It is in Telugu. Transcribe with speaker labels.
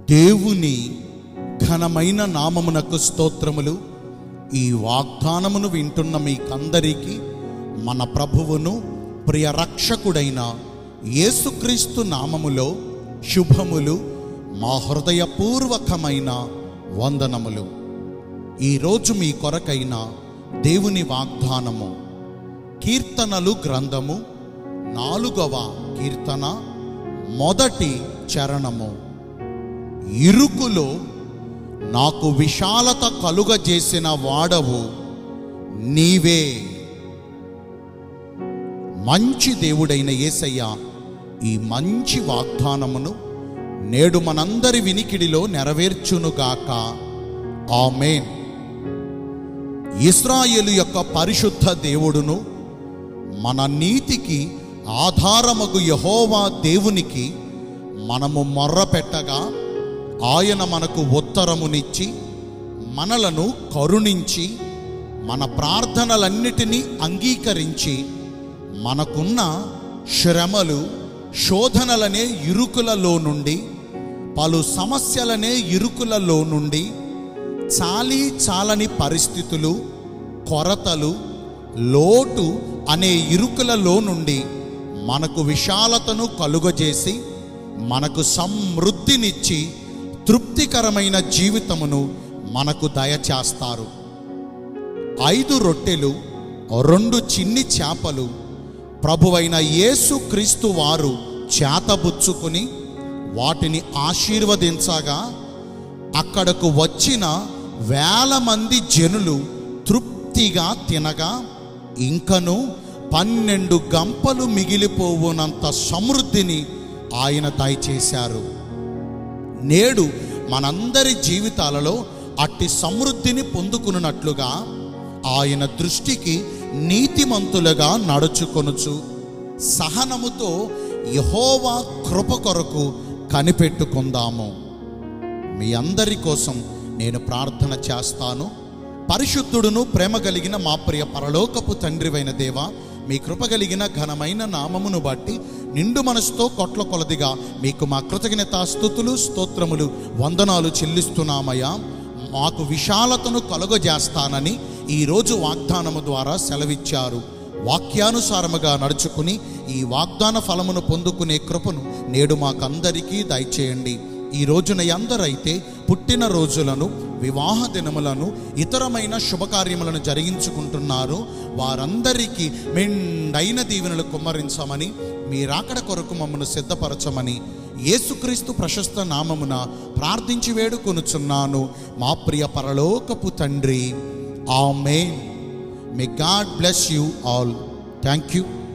Speaker 1: దేవుని ఘనమైన నామమునకు స్తోత్రములు ఈ వాగ్దానమును వింటున్న మీకందరికీ మన ప్రభువును ప్రియ రక్షకుడైన యేసుక్రీస్తు నామములో శుభములు మా హృదయపూర్వకమైన వందనములు ఈరోజు మీ కొరకైన దేవుని వాగ్దానము కీర్తనలు గ్రంథము నాలుగవ కీర్తన మొదటి చరణము ఇరుకులో నాకు విశాలత కలుగజేసిన వాడవు నీవే మంచి దేవుడైన యేసయ్య ఈ మంచి వాగ్దానమును నేడు మనందరి వినికిడిలో నెరవేర్చునుగాక ఆమేన్ ఇస్రాయేలు యొక్క పరిశుద్ధ దేవుడును మన నీతికి ఆధారమగు యహోవా దేవునికి మనము మొర్ర పెట్టగా ఆయన మనకు ఉత్తరమునిచ్చి మనలను కరుణించి మన ప్రార్థనలన్నిటినీ అంగీకరించి మనకున్న శ్రమలు శోధనలనే ఇరుకులలో నుండి పలు సమస్యలనే ఇరుకులలో నుండి చాలీ చాలని పరిస్థితులు కొరతలు లోటు అనే ఇరుకులలో నుండి మనకు విశాలతను కలుగజేసి మనకు సమృద్ధినిచ్చి తృప్తికరమైన జీవితమును మనకు దయచేస్తారు ఐదు రొట్టెలు రెండు చిన్ని చేపలు ప్రభువైన యేసు క్రీస్తు వారు చేతబుచ్చుకుని వాటిని ఆశీర్వదించగా అక్కడకు వచ్చిన వేల మంది జనులు తృప్తిగా తినగా ఇంకను పన్నెండు గంపలు మిగిలిపోవునంత సమృద్ధిని ఆయన దయచేశారు నేడు మనందరి జీవితాలలో అట్టి సమృద్ధిని పొందుకున్నట్లుగా ఆయన దృష్టికి నీతిమంతులుగా నడుచుకొనుచు సహనముతో యహోవా కృప కొరకు కనిపెట్టుకుందాము మీ అందరి కోసం నేను ప్రార్థన చేస్తాను పరిశుద్ధుడును ప్రేమ కలిగిన మా ప్రియ పరలోకపు తండ్రివైన దేవ మీ కృప కలిగిన ఘనమైన నామమును బట్టి నిండు మనసుతో కొట్ల కొలదిగా మీకు మా కృతజ్ఞత స్థుతులు స్తోత్రములు వందనాలు చెల్లిస్తున్నామయ్యా మాకు విశాలతను కలుగజేస్తానని ఈరోజు వాగ్దానము ద్వారా సెలవిచ్చారు వాక్యానుసారముగా నడుచుకుని ఈ వాగ్దాన ఫలమును పొందుకునే కృపను నేడు మాకందరికీ దయచేయండి ఈ రోజున ఎందరైతే పుట్టిన రోజులను వివాహ దినములను ఇతరమైన శుభకార్యములను జరిగించుకుంటున్నారో వారందరికీ మెండైన దీవెనలు కుమ్మరించమని మీ రాకడ కొరకు మమ్మను సిద్ధపరచమని యేసుక్రీస్తు ప్రశస్త నామమున ప్రార్థించి వేడుకొనుచున్నాను మా ప్రియ పరలోకపు తండ్రి amen may God bless you all thank you